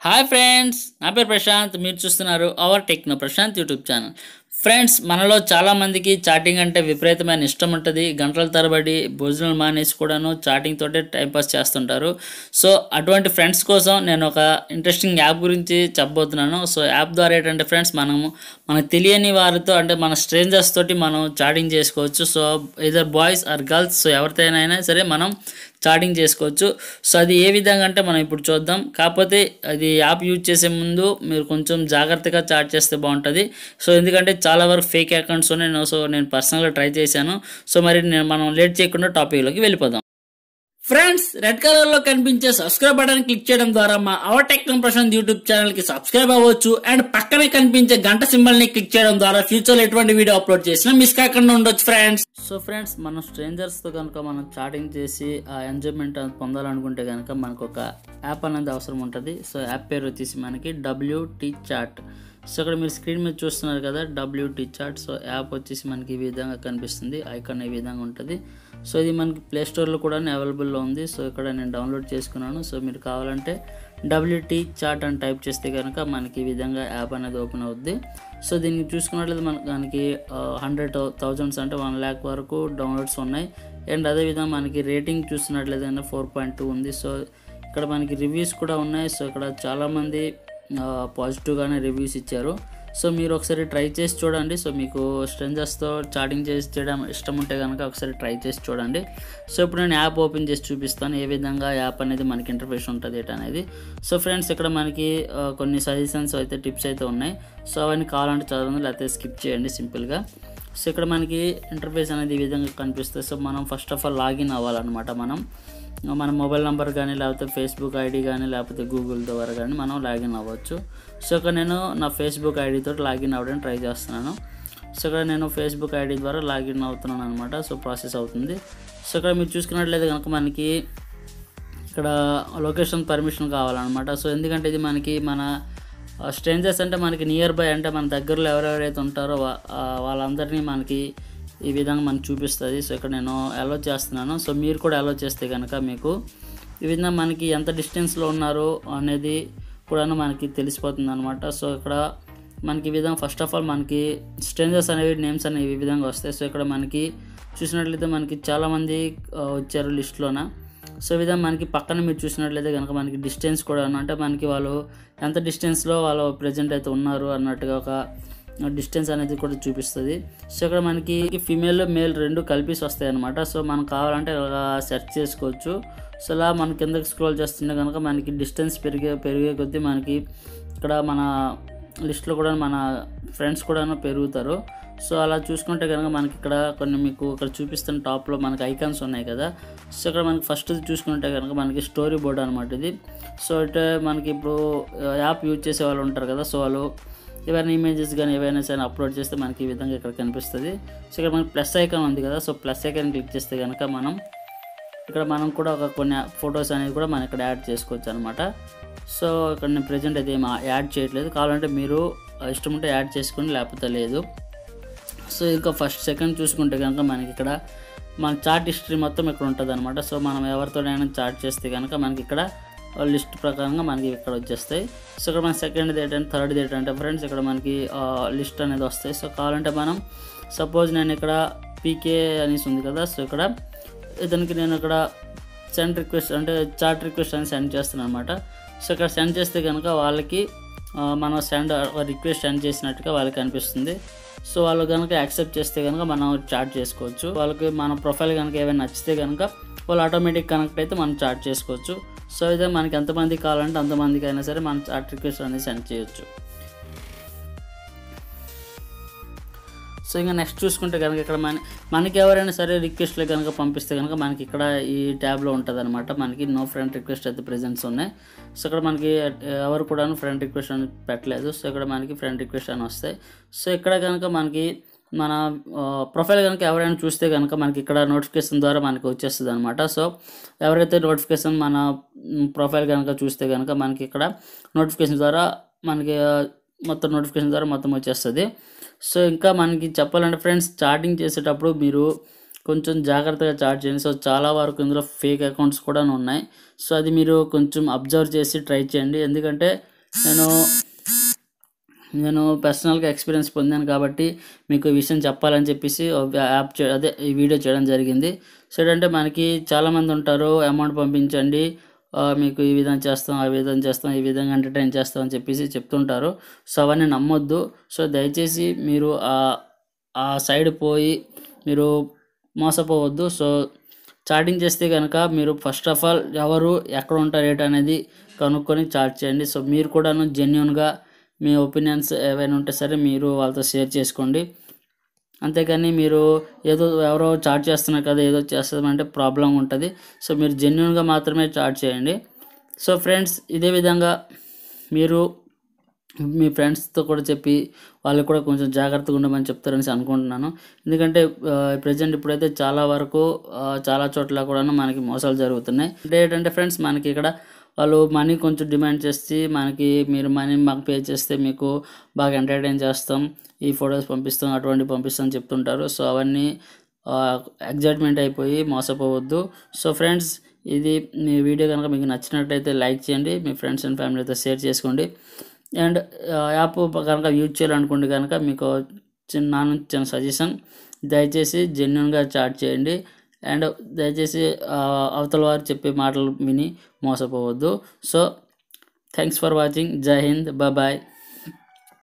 Hi friends నా పేరు ప్రశాంత్ మీరు చూస్తున్నారు our techno Prashanth YouTube channel friends మనలో చాలామందికి చాటింగ్ అంటే విపరీతమైన ఇష్టం ఉంటుంది గంటల తరబడి భోజనాలు మానేసి కూడాను చాటింగ్ తోటే టైంపాస్ చేస్తుంటారు సో అటువంటి ఫ్రెండ్స్ కోసం నేను ఒక ఇంట్రెస్టింగ్ యాప్ గురించి చెప్పబోతున్నాను సో యాప్ ద్వారా ఏంటంటే ఫ్రెండ్స్ మనము మనకు తెలియని వారితో అంటే మన స్ట్రేంజర్స్ తోటి మనం చాటింగ్ చేసుకోవచ్చు so either boys or girls so ఎవరితో అయినా సరే మనం చాటింగ్ చేసుకోవచ్చు సో అది ఏ విధంగా అంటే మనం ఇప్పుడు చూద్దాం కాకపోతే అది యాప్ యూజ్ చేసే ముందు మీరు కొంచెం జాగ్రత్తగా చాట్ చేస్తే బాగుంటుంది సో ఎందుకంటే చాలా వరకు ఫేక్ అకౌంట్స్ ఉన్నాయి సో నేను పర్సనల్గా ట్రై చేశాను సో మరి నేను మనం లేట్ చేయకుండా టాపిక్లోకి వెళ్ళిపోదాం ఫ్రెండ్స్ రెడ్ కలర్ లో కనిపించే సబ్స్క్రైబ్ బటన్ క్లిక్ చేయడం ద్వారా మా our techno Prashanth YouTube channel కి సబ్స్క్రైబ్ అవ్వచ్చు అండ్ పక్కనే కనిపించే గంట సింబల్ ని క్లిక్ చేయడం ద్వారా ఫ్యూచర్ లో ఎటువంటి వీడియో అప్లోడ్ చేసినా మిస్ కాకుండా ఉండొచ్చు ఫ్రెండ్స్ సో ఫ్రెండ్స్ మనం స్ట్రేంజర్స్ తో కనుక మనం చాటింగ్ చేసి ఆ ఎంజాయ్మెంట్ పొందాలనుకుంటే కనుక మనకు ఒక యాప్ అనేది అవసరం ఉంటుంది సో యాప్ పేరు వచ్చేసి మనకి డబ్ల్యూటీ చాట్ సో ఇక్కడ మీరు స్క్రీన్ మీద చూస్తున్నారు కదా డబ్ల్యూటీ చాట్ సో యాప్ వచ్చేసి మనకి ఈ విధంగా కనిపిస్తుంది ఐకాన్ ఈ విధంగా ఉంటుంది సో ఇది మనకి ప్లే స్టోర్లో కూడా అవైలబుల్లో ఉంది సో ఇక్కడ నేను డౌన్లోడ్ చేసుకున్నాను సో మీరు కావాలంటే డబ్ల్యూటీ చాట్ అని టైప్ చేస్తే కనుక మనకి ఈ విధంగా యాప్ అనేది ఓపెన్ అవుద్ది సో దీన్ని చూసుకున్నట్లయితే మనకి మనకి హండ్రెడ్ థౌజండ్స్ అంటే వన్ ల్యాక్ వరకు డౌన్లోడ్స్ ఉన్నాయి అండ్ అదేవిధంగా మనకి రేటింగ్ చూసినట్లయితే ఫోర్ పాయింట్ టూ ఉంది సో ఇక్కడ మనకి రివ్యూస్ కూడా ఉన్నాయి సో ఇక్కడ చాలామంది పాజిటివ్గానే రివ్యూస్ ఇచ్చారు సో మీరు ఒకసారి ట్రై చేసి చూడండి సో మీకు స్ట్రేంజర్స్తో చాటింగ్ చేసి చేయడం ఇష్టం ఉంటే కనుక ఒకసారి ట్రై చేసి చూడండి సో ఇప్పుడు నేను యాప్ ఓపెన్ చేసి చూపిస్తాను ఏ విధంగా యాప్ అనేది మనకి ఇంటర్ఫేస్ ఉంటుంది ఏంటి అనేది సో ఫ్రెండ్స్ ఇక్కడ మనకి ఆ, కొన్ని సజెషన్స్ అయితే టిప్స్ అయితే ఉన్నాయి సో అవన్నీ కావాలంటే చదవండి లేకపోతే స్కిప్ చేయండి సింపుల్గా సో ఇక్కడ మనకి ఇంటర్ఫేస్ అనేది ఈ విధంగా కనిపిస్తుంది సో మనం ఫస్ట్ ఆఫ్ ఆల్ లాగిన్ అవ్వాలన్నమాట మనం మన మొబైల్ నెంబర్ కానీ లేకపోతే ఫేస్బుక్ ఐడి కానీ లేకపోతే గూగుల్ ద్వారా కానీ మనం లాగిన్ అవ్వచ్చు సో ఇక్కడ నేను నా ఫేస్బుక్ ఐడితో లాగిన్ అవ్వడానికి ట్రై చేస్తున్నాను సో ఇక్కడ నేను ఫేస్బుక్ ఐడి ద్వారా లాగిన్ అవుతున్నాను అనమాట సో ప్రాసెస్ అవుతుంది సో ఇక్కడ మీరు చూసుకున్నట్లయితే కనుక మనకి ఇక్కడ లొకేషన్ పర్మిషన్ కావాలన్నమాట సో ఎందుకంటే ఇది మనకి మన స్ట్రేంజర్స్ అంటే మనకి నియర్ బై అంటే మన దగ్గరలో ఎవరెవరైతే ఉంటారో వా- ఆ వాళ్ళందరినీ మనకి ఈ విధంగా మనకు చూపిస్తుంది సో ఇక్కడ నేను అలో చేస్తున్నాను సో మీరు కూడా అలో చేస్తే కనుక మీకు ఈ విధంగా మనకి ఎంత డిస్టెన్స్లో ఉన్నారు అనేది కూడా మనకి తెలిసిపోతుంది అనమాట సో ఇక్కడ మనకి ఈ విధంగా ఫస్ట్ ఆఫ్ ఆల్ మనకి స్ట్రేంజర్స్ అనేవి నేమ్స్ అనేవి ఈ విధంగా వస్తాయి సో ఇక్కడ మనకి చూసినట్లయితే మనకి చాలామంది ఆ, వచ్చారు లిస్ట్లోన సో ఈ విధంగా మనకి పక్కన మీరు చూసినట్లయితే కనుక మనకి డిస్టెన్స్ కూడా ఉంది. అంటే మనకి వాళ్ళు ఎంత డిస్టెన్స్లో వాళ్ళు ప్రజెంట్ అయితే ఉన్నారు అన్నట్టుగా ఒక డిస్టెన్స్ అనేది కూడా చూపిస్తుంది సో ఇక్కడ మనకి ఫీమేల్ మేల్ రెండు కలిపి వస్తాయి అనమాట సో మనం కావాలంటే ఇలా సెర్చ్ చేసుకోవచ్చు సో ఇలా మన కిందకి స్క్రోల్ చేస్తుంటే కనుక మనకి డిస్టెన్స్ పెరిగే పెరిగే కొద్దీ మనకి ఇక్కడ మన లిస్ట్లో కూడా మన ఫ్రెండ్స్ కూడా పెరుగుతారు సో అలా చూసుకుంటే కనుక మనకి ఇక్కడ కొన్ని మీకు ఇక్కడ చూపిస్తున్న టాప్లో మనకి ఐకాన్స్ ఉన్నాయి కదా సో ఇక్కడ మనకి ఫస్ట్ చూసుకుంటే కనుక మనకి స్టోరీ బోర్డ్ అనమాట ఇది సో అంటే మనకి ఇప్పుడు యాప్ యూజ్ చేసే వాళ్ళు ఉంటారు కదా సో వాళ్ళు ఏవైనా ఇమేజెస్ కానీ ఏవైనా సరే అప్లోడ్ చేస్తే మనకి ఈ విధంగా ఇక్కడ కనిపిస్తుంది సో ఇక్కడ మనకి ప్లస్ ఐకాన్ ఉంది కదా సో ప్లస్ ఐకాన్ క్లిక్ చేస్తే కనుక మనం ఇక్కడ మనం కూడా ఒక కొన్ని ఫొటోస్ అనేది కూడా మనం ఇక్కడ యాడ్ చేసుకోవచ్చు అనమాట సో ఇక్కడ నేను ప్రజెంట్ అయితే ఏం యాడ్ చేయట్లేదు కావాలంటే మీరు ఇష్టం ఉంటే యాడ్ చేసుకుని లేకపోతే లేదు సో ఇంకా ఫస్ట్ సెకండ్ చూసుకుంటే కనుక మనకి ఇక్కడ మన చార్ట్ హిస్టరీ మొత్తం ఇక్కడ ఉంటుంది అనమాట సో మనం ఎవరితోనైనా చార్ట్ చేస్తే కనుక మనకి ఇక్కడ లిస్ట్ ప్రకారంగా మనకి ఇక్కడ వచ్చేస్తాయి సో ఇక్కడ మన సెకండ్ డేట్ అంటే థర్డ్ డేట్ అంటే ఫ్రెండ్స్ ఇక్కడ మనకి లిస్ట్ అనేది వస్తాయి సో కావాలంటే మనం సపోజ్ నేను ఇక్కడ పీకే అనేసి ఉంది కదా సో ఇక్కడ ఇతనికి నేను ఇక్కడ సెండ్ రిక్వెస్ట్ అంటే చాట్ రిక్వెస్ట్ అని సెండ్ చేస్తున్నాను అనమాట సో ఇక్కడ సెండ్ చేస్తే కనుక వాళ్ళకి ఆ, మనం సెండ్ రిక్వెస్ట్ సెండ్ చేసినట్టుగా వాళ్ళకి అనిపిస్తుంది సో వాళ్ళు కనుక యాక్సెప్ట్ చేస్తే కనుక మనం చాట్ చేసుకోవచ్చు వాళ్ళకి మన ప్రొఫైల్ కనుక ఏమైనా నచ్చితే కనుక వాళ్ళు ఆటోమేటిక్ కనెక్ట్ అయితే మనం చాట్ చేసుకోవచ్చు సో ఇదే మనకి ఎంతమందికి కావాలంటే అంతమందికి అయినా సరే మనం చాట్ రిక్వెస్ట్ అనేది సెండ్ చేయొచ్చు సో ఇంకా నెక్స్ట్ చూసుకుంటే కనుక ఇక్కడ మన మనకి ఎవరైనా సరే రిక్వెస్ట్లు కనుక పంపిస్తే కనుక మనకి ఇక్కడ ఈ ట్యాబ్లో ఉంటుంది అనమాట మనకి నో ఫ్రెండ్ రిక్వెస్ట్ అయితే ప్రెజెంట్స్ ఉన్నాయి సో ఇక్కడ మనకి ఎవరు కూడా ఫ్రెండ్ రిక్వెస్ట్ అని పెట్టలేదు సో ఇక్కడ మనకి ఫ్రెండ్ రిక్వెస్ట్ అని వస్తాయి సో ఇక్కడ కనుక మనకి మన ప్రొఫైల్ కనుక ఎవరైనా చూస్తే కనుక మనకి ఇక్కడ నోటిఫికేషన్ ద్వారా మనకి వచ్చేస్తుంది అనమాట సో ఎవరైతే నోటిఫికేషన్ మన ప్రొఫైల్ కనుక చూస్తే కనుక మనకి ఇక్కడ నోటిఫికేషన్ ద్వారా మనకి ఆ, మొత్తం నోటిఫికేషన్ ద్వారా మొత్తం వచ్చేస్తుంది సో ఇంకా మనకి చెప్పాలంటే ఫ్రెండ్స్ చాటింగ్ చేసేటప్పుడు మీరు కొంచెం జాగ్రత్తగా చాట్ చేయండి సో చాలా వరకు ఇందులో ఫేక్ అకౌంట్స్ కూడా ఉన్నాయి సో అది మీరు కొంచెం అబ్జర్వ్ చేసి ట్రై చేయండి ఎందుకంటే నేను నేను పర్సనల్గా ఎక్స్పీరియన్స్ పొందాను కాబట్టి మీకు ఈ విషయం చెప్పాలని చెప్పేసి ఒక యాప్ చే అదే ఈ వీడియో చేయడం జరిగింది సో ఏంటంటే మనకి చాలామంది ఉంటారు అమౌంట్ పంపించండి ఆ, మీకు ఈ విధంగా చేస్తాం ఆ విధంగా చేస్తాం ఈ విధంగా ఎంటర్టైన్ చేస్తాం అని చెప్పేసి చెప్తుంటారు సో అవన్నీ నమ్మొద్దు సో దయచేసి మీరు ఆ ఆ సైడ్ పోయి మీరు మోసపోవద్దు సో చాటింగ్ చేస్తే కనుక మీరు ఫస్ట్ ఆఫ్ ఆల్ ఎవరు ఎక్కడ ఉంటారు ఏంటి అనేది కనుక్కొని చాట్ చేయండి సో మీరు కూడాను జెన్యున్గా మీ ఒపీనియన్స్ ఏవైనా ఉంటే సరే మీరు వాళ్ళతో షేర్ చేసుకోండి అంతేకాని మీరు ఏదో ఎవరో చాట్ చేస్తున్నారు కదా ఏదో చేస్తామంటే ప్రాబ్లం ఉంటుంది సో మీరు జెన్యున్గా మాత్రమే చాట్ చేయండి సో ఫ్రెండ్స్ ఇదే విధంగా మీరు మీ ఫ్రెండ్స్తో కూడా చెప్పి వాళ్ళకి కూడా కొంచెం జాగ్రత్తగా ఉండమని చెప్తారని అనుకుంటున్నాను ఎందుకంటే ప్రజెంట్ ఇప్పుడైతే చాలా వరకు ఆ, చాలా చోట్ల కూడా మనకి మోసాలు జరుగుతున్నాయి అంటే ఏంటంటే ఫ్రెండ్స్ మనకి ఇక్కడ వాళ్ళు మనీ కొంచెం డిమాండ్ చేసి మనకి మీరు మనీ మాకు పే చేస్తే మీకు బాగా ఎంటర్టైన్ చేస్తాం ఈ ఫొటోస్ పంపిస్తాం అటువంటి పంపిస్తాం అని చెప్తుంటారు సో అవన్నీ ఎగ్జైట్మెంట్ అయిపోయి మోసపోవద్దు సో ఫ్రెండ్స్ ఇది మీ వీడియో కనుక మీకు నచ్చినట్టయితే లైక్ చేయండి మీ ఫ్రెండ్స్ అండ్ ఫ్యామిలీతో షేర్ చేసుకోండి అండ్ యాప్ కనుక యూజ్ చేయాలనుకోండి కనుక మీకు చిన్న నా నుంచి చిన్న సజెషన్ దయచేసి జెన్యున్గా చాట్ చేయండి అండ్ దయచేసి ఆ, అవతల వారు చెప్పే మాటలు విని మోసపోవద్దు సో థ్యాంక్స్ ఫర్ వాచింగ్ జై హింద్ బాయ్